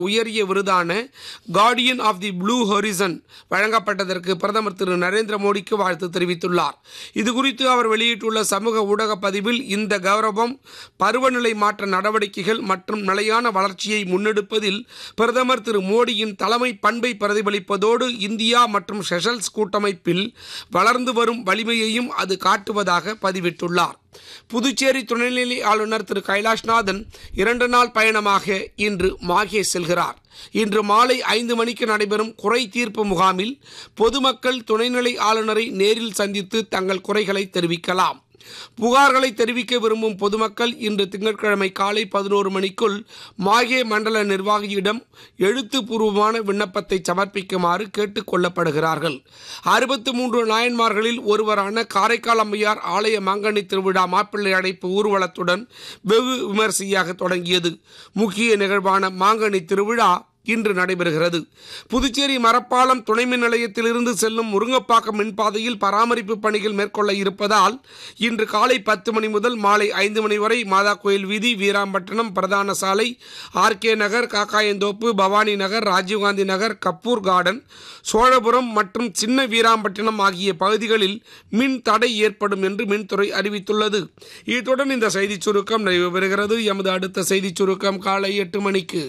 உயரிய விருதான guardian of the blue horizon வழங்கப்பட்டதற்கு பிரதமர் திரு நரேந்திர மோடிக்கு வாழ்த்து தெரிவித்துள்ளார் இதுகுறித்து அவர் வெளியிட்டுள்ள சமூக ஊடக பதிவில் இந்த கௌரவம் பருவநிலை மாற்ற நடவடிக்கைகள் மற்றும் நிலையான வளர்ச்சியை முன்னெடுப்பதில் பிரதமர் திரு மோடியின் தலைமை பண்பை பிரதிபலிப்பதோடு இந்தியா மற்றும் செஷல்ஸ் கூட்டமைப்பில் வளர்ந்து வரும் வலிமையையும் அது காட்டுவதாக பதிவிட்டுள்ளார் புதுச்சேரி துணைநிலை ஆளுநர் திரு கைலாஷ்நாதன் இரண்டு நாள் பயணமாக இன்று மாகே செல்கிறார் இன்று மாலை ஐந்து மணிக்கு நடைபெறும் குறை தீர்ப்பு முகாமில் பொதுமக்கள் துணைநிலை ஆளுநரை நேரில் சந்தித்து தங்கள் குறைகளை தெரிவிக்கலாம் புகார்களை தெரிவிக்க விரும்பும் பொதுமக்கள் இன்று திங்கட்கிழமை காலை பதினோரு மணிக்குள் மாகே மண்டல நிர்வாகியிடம் எழுத்துப்பூர்வமான விண்ணப்பத்தை சமர்ப்பிக்குமாறு கேட்டுக் கொள்ளப்படுகிறார்கள் அறுபத்து மூன்று நாயன்மார்களில் ஒருவரான காரைக்கால் அம்மையார் ஆலய மாங்கனி திருவிழா மாப்பிள்ளை அடைப்பு ஊர்வலத்துடன் வெகு விமரிசையாக தொடங்கியது முக்கிய நிகழ்வான மாங்கனி திருவிழா இன்று நடைபெறுகிறது புதுச்சேரி மரப்பாலம் துணை மின் நிலையத்திலிருந்து செல்லும் முருங்கப்பாக்கம் மின்பாதையில் பராமரிப்பு பணிகள் மேற்கொள்ள இருப்பதால் இன்று காலை பத்து மணி முதல் மாலை ஐந்து மணி வரை மாதா கோயில் வீதி வீராம்பட்டினம் பிரதான சாலை ஆர்கே நகர் காக்காயந்தோப்பு பவானி நகர் ராஜீவ்காந்தி நகர் கப்பூர் கார்டன் சோழபுரம் மற்றும் சின்ன வீராம்பட்டினம் ஆகிய பகுதிகளில் மின் தடை ஏற்படும் என்று மின்துறை அறிவித்துள்ளது இத்துடன் இந்த செய்திச் சுருக்கம் நிறைவு பெறுகிறது எமது அடுத்த செய்திச் சுருக்கம் காலை எட்டு மணிக்கு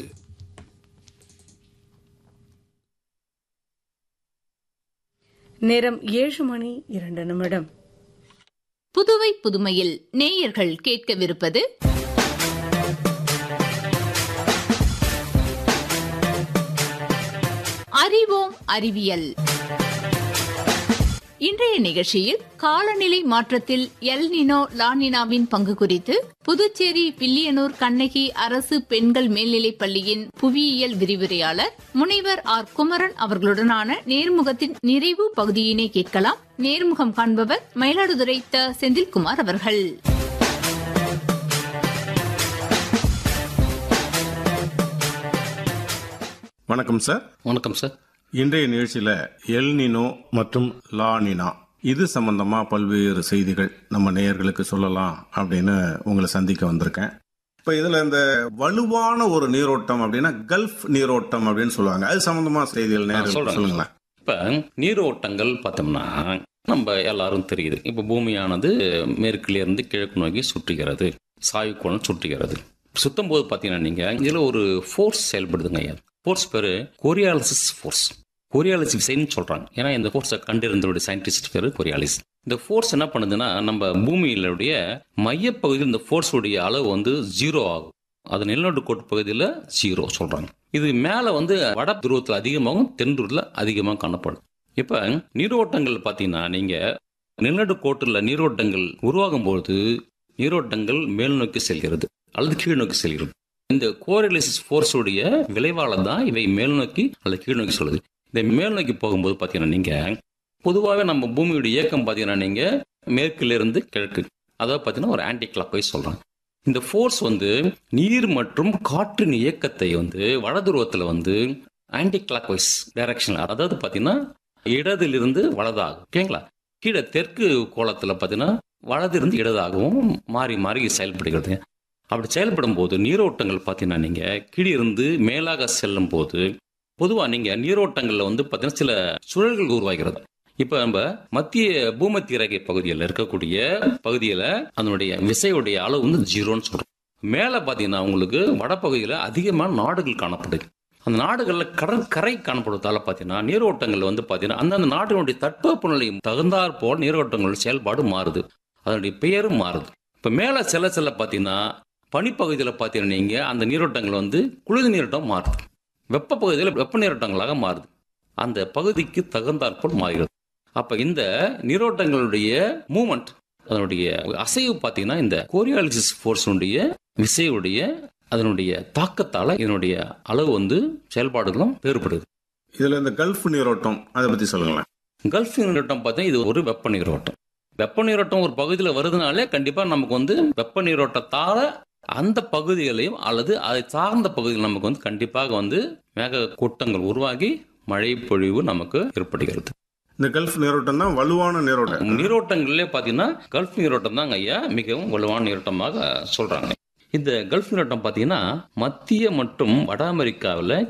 நேரம் ஏழு மணி இரண்டு நிமிடம் புதுவை புதுமையில் நேயர்கள் கேட்கவிருப்பது அறிவோம் அறிவியல் இன்றைய நிகழ்ச்சியில் காலநிலை மாற்றத்தில் எல் நினோ லானினாவின் பங்கு குறித்து புதுச்சேரி பில்லியனூர் கண்ணகி அரசு பெண்கள் மேல்நிலைப் பள்ளியின் புவியியல் விரிவுரையாளர் முனைவர் ஆர் குமரன் அவர்களுடனான நேர்முகத்தின் நிறைவு பகுதியினை கேட்கலாம் நேர்முகம் காண்பவர் மயிலாடுதுறை த செந்தில்குமார் அவர்கள் வணக்கம் சார் வணக்கம் சார் இன்றைய நிகழ்ச்சியில எல் நினோ மற்றும் லா நினா இது சம்பந்தமா பல்வேறு செய்திகள் நம்ம நேயர்களுக்கு சொல்லலாம் அப்படின்னு உங்களை சந்திக்க வந்திருக்கேன் இப்ப இதுல இந்த வலுவான ஒரு நீரோட்டம் அப்படின்னா கல்ஃப் நீரோட்டம் அப்படின்னு சொல்லுவாங்க அது சம்பந்தமா செய்திகள் நேயர்களுக்கு சொல்றேன். சொல்லுங்களேன் இப்ப நீரோட்டங்கள் பார்த்தோம்னா நம்ம எல்லாரும் தெரியுது இப்ப பூமியானது மேற்கில இருந்து கிழக்கு நோக்கி சுற்றுகிறது சாய்வுக்கோணம் சுற்றுகிறது சுத்தும் போது பாத்தீங்கன்னா நீங்க இதுல ஒரு ஃபோர்ஸ் செயல்படுதுங்க ஐயா ஃபோர்ஸ் பேரு கோரியாலிசிஸ் ஃபோர்ஸ் கோரியாலிஸ் விசைன்னு சொல்றாங்க ஏன்னா இந்த ஃபோர்ஸை கண்டிருந்தவருடைய சயின்டிஸ்ட் பேரு கோரியாலிஸ் இந்த ஃபோர்ஸ் என்ன பண்ணுதுன்னா நம்ம பூமியிலுடைய மையப்பகுதியில் இந்த ஃபோர்ஸுடைய அளவு வந்து ஜீரோ ஆகும் அது நிலநடு கோட்டு பகுதியில் ஜீரோ சொல்றாங்க இது மேல வந்து வட துருவத்தில் அதிகமாகவும் தென் துருவத்தில் அதிகமாக காணப்படும் இப்ப நீரோட்டங்கள் பார்த்தீங்கன்னா நீங்க நிலநடு கோட்டில் நீரோட்டங்கள் உருவாகும் பொழுது நீரோட்டங்கள் மேல் நோக்கி செல்கிறது அல்லது கீழ் நோக்கி செல்கிறது இந்த கோரிலிசிஸ் ஃபோர்ஸுடைய விளைவால தான் இவை மேல் நோக்கி அல்லது கீழ் நோக்கி சொல்லுது இந்த மேல் நோக்கி போகும்போது பார்த்தீங்கன்னா நீங்க பொதுவாகவே நம்ம பூமியுடைய இயக்கம் பார்த்தீங்கன்னா நீங்க மேற்குல இருந்து கிழக்கு அதாவது பார்த்தீங்கன்னா ஒரு ஆன்டி கிளாக் வைஸ் சொல்றாங்க இந்த ஃபோர்ஸ் வந்து நீர் மற்றும் காற்றின் இயக்கத்தை வந்து வடதுருவத்தில் வந்து ஆன்டி கிளாக் வைஸ் டைரக்ஷன் அதாவது பார்த்தீங்கன்னா இடதிலிருந்து வலதாகும் ஓகேங்களா கீழே தெற்கு கோலத்தில் பார்த்தீங்கன்னா வலதிலிருந்து இடதாகவும் மாறி மாறி செயல்படுகிறது அப்படி செயல்படும் போது நீரோட்டங்கள் பார்த்தீங்கன்னா நீங்கள் கீழே இருந்து மேலாக செல்லும் போது பொதுவாக நீங்கள் நீரோட்டங்களில் வந்து பார்த்தீங்கன்னா சில சுழல்கள் உருவாகிறது இப்போ நம்ம மத்திய பூமத்திய ரேகை பகுதியில் இருக்கக்கூடிய பகுதியில் அதனுடைய விசையுடைய அளவு வந்து ஜீரோன்னு சொல்றோம் மேலே பார்த்தீங்கன்னா உங்களுக்கு வடபகுதியில் அதிகமான நாடுகள் காணப்படுது அந்த நாடுகளில் கடற்கரை காணப்படுவதால பார்த்தீங்கன்னா நீரோட்டங்கள் வந்து பார்த்தீங்கன்னா அந்தந்த நாட்டினுடைய தட்பவெப்பநிலை தகுந்தாற் போல் நீரோட்டங்களோட செயல்பாடு மாறுது அதனுடைய பெயரும் மாறுது இப்போ மேலே செல்ல செல்ல பார்த்தீங்கன்னா பனிப்பகுதியில் பார்த்தீங்கன்னா நீங்கள் அந்த நீரோட்டங்கள் வந்து குளிர் நீரோட்டம் மாறுது வெப்ப பகுதியில் வெப்ப நீரோட்டங்களாக மாறுது அந்த பகுதிக்கு தகுந்தாற்போல் மாறுகிறது அப்ப இந்த நீரோட்டங்களுடைய மூமெண்ட் அதனுடைய அசைவு பார்த்தீங்கன்னா இந்த கோரியாலிசிஸ் ஃபோர்ஸுடைய விசையுடைய அதனுடைய தாக்கத்தால இதனுடைய அளவு வந்து செயல்பாடுகளும் வேறுபடுது இதுல இந்த கல்ஃப் நீரோட்டம் அதை பத்தி சொல்லுங்களேன் கல்ஃப் நீரோட்டம் பார்த்தா இது ஒரு வெப்ப நீரோட்டம் வெப்ப நீரோட்டம் ஒரு பகுதியில் வருதுனாலே கண்டிப்பா நமக்கு வந்து வெப்ப நீரோட்டத்தால அந்த பகுதிகளையும் அல்லது அதை சார்ந்த பகுதிகள் நமக்கு வந்து கண்டிப்பாக வந்து மேக கூட்டங்கள் உருவாகி மழை பொழிவு நமக்கு ஏற்படுகிறது இந்த கல்ஃப் நீரோட்டம் தான் வலுவான நீரோட்டம் நீரோட்டங்களிலே பார்த்தீங்கன்னா கல்ஃப் நீரோட்டம் தாங்க ஐயா மிகவும் வலுவான நீரோட்டமாக சொல்றாங்க இந்த கல்ஃப் நீரோட்டம் பார்த்தீங்கன்னா மத்திய மற்றும் வட அமெரிக்காவில்